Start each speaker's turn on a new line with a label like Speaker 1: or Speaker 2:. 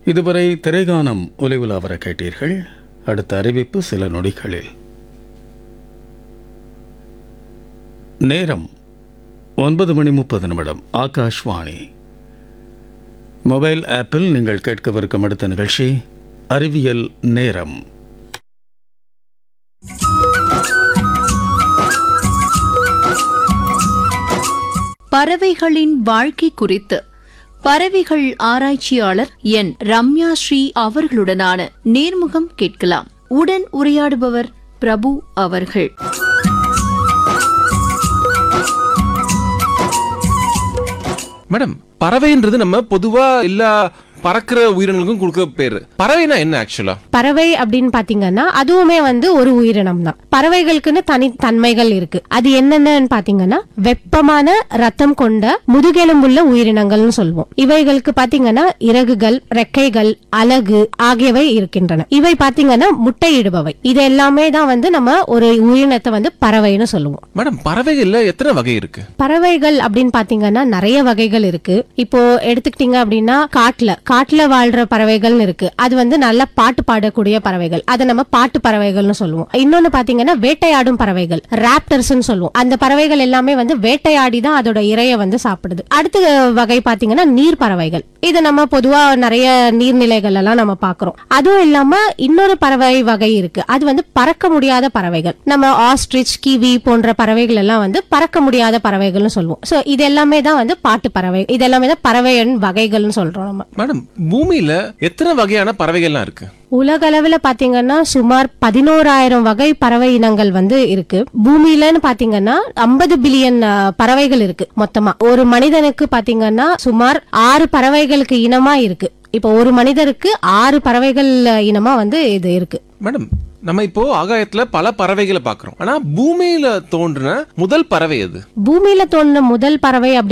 Speaker 1: இதுவரை திரைகானம் ஒலிவுலா வர கேட்டீர்கள் அடுத்த அறிவிப்பு சில நொடிகளில் நேரம் ஒன்பது மணி முப்பது நிமிடம் ஆகாஷ்வாணி மொபைல் ஆப்பில் நீங்கள் கேட்கவிருக்கும் அடுத்த நிகழ்ச்சி அறிவியல் நேரம்
Speaker 2: பறவைகளின் வாழ்க்கை குறித்து பறவைகள் ஆராய்ச்சியாளர் என் ரம்யா ஸ்ரீ அவர்களுடனான நேர்முகம் கேட்கலாம் உடன் உரையாடுபவர் பிரபு அவர்கள்
Speaker 3: மேடம் பறவைன்றது நம்ம பொதுவா எல்லா பறக்கிற உயிரினங்களுக்கும் கொடுக்குற பேரு பறவைனா என்ன ஆக்சுவலா
Speaker 4: பறவை அப்படின்னு பாத்தீங்கன்னா அதுவுமே வந்து ஒரு உயிரினம் தான் பறவைகளுக்குன்னு தனி தன்மைகள் இருக்கு அது என்னென்னு பாத்தீங்கன்னா வெப்பமான ரத்தம் கொண்ட முதுகெலும்புள்ள உயிரினங்கள்னு சொல்லுவோம் இவைகளுக்கு பாத்தீங்கன்னா இறகுகள் ரெக்கைகள் அலகு ஆகியவை இருக்கின்றன இவை பாத்தீங்கன்னா முட்டையிடுபவை இது எல்லாமே தான் வந்து நம்ம ஒரு உயிரினத்தை வந்து பறவைன்னு சொல்லுவோம்
Speaker 3: மேடம் பறவைகள்ல எத்தனை வகை இருக்கு
Speaker 4: பறவைகள் அப்படின்னு பாத்தீங்கன்னா நிறைய வகைகள் இருக்கு இப்போ எடுத்துக்கிட்டீங்க அப்படின்னா காட்டுல காட்டுல வாழ்ற பறவைகள்னு இருக்கு அது வந்து நல்ல பாட்டு பாடக்கூடிய பறவைகள் அதை நம்ம பாட்டு பறவைகள்னு சொல்லுவோம் இன்னொன்னு பாத்தீங்கன்னா வேட்டையாடும் பறவைகள் ராப்டர்ஸ்னு சொல்லுவோம் அந்த பறவைகள் எல்லாமே வந்து வேட்டையாடி தான் அதோட இரையை வந்து சாப்பிடுது அடுத்த வகை பாத்தீங்கன்னா நீர் பறவைகள் இது நம்ம பொதுவா நிறைய நீர்நிலைகள் எல்லாம் நம்ம பாக்குறோம் அதுவும் இல்லாம இன்னொரு பறவை வகை இருக்கு அது வந்து பறக்க முடியாத பறவைகள் நம்ம ஆஸ்ட்ரிச் கிவி போன்ற பறவைகள் எல்லாம் வந்து பறக்க முடியாத பறவைகள்னு சொல்லுவோம் சோ இது எல்லாமே தான் வந்து பாட்டு பறவை இது எல்லாமே தான் பறவையின் வகைகள்னு சொல்றோம் நம்ம
Speaker 3: மேடம் பூமியில எத்தனை வகையான பறவைகள்லாம் இருக்கு
Speaker 4: உலக அளவுல பாத்தீங்கன்னா சுமார் பதினோராயிரம் வகை பறவை இனங்கள் வந்து இருக்கு பூமியிலன்னு பாத்தீங்கன்னா ஐம்பது பில்லியன் பறவைகள் இருக்கு மொத்தமா ஒரு மனிதனுக்கு பாத்தீங்கன்னா சுமார் ஆறு பறவைகளுக்கு இனமா இருக்கு இப்போ ஒரு மனிதருக்கு ஆறு பறவைகள் இனமா வந்து இது இருக்கு
Speaker 3: மேடம் நம்ம இப்போ ஆகாயத்துல பல பறவைகளை பாக்குறோம் ஆனா பூமியில தோன்றின முதல் பறவை எது
Speaker 4: பூமியில தோன்ற முதல் பறவை அப்படி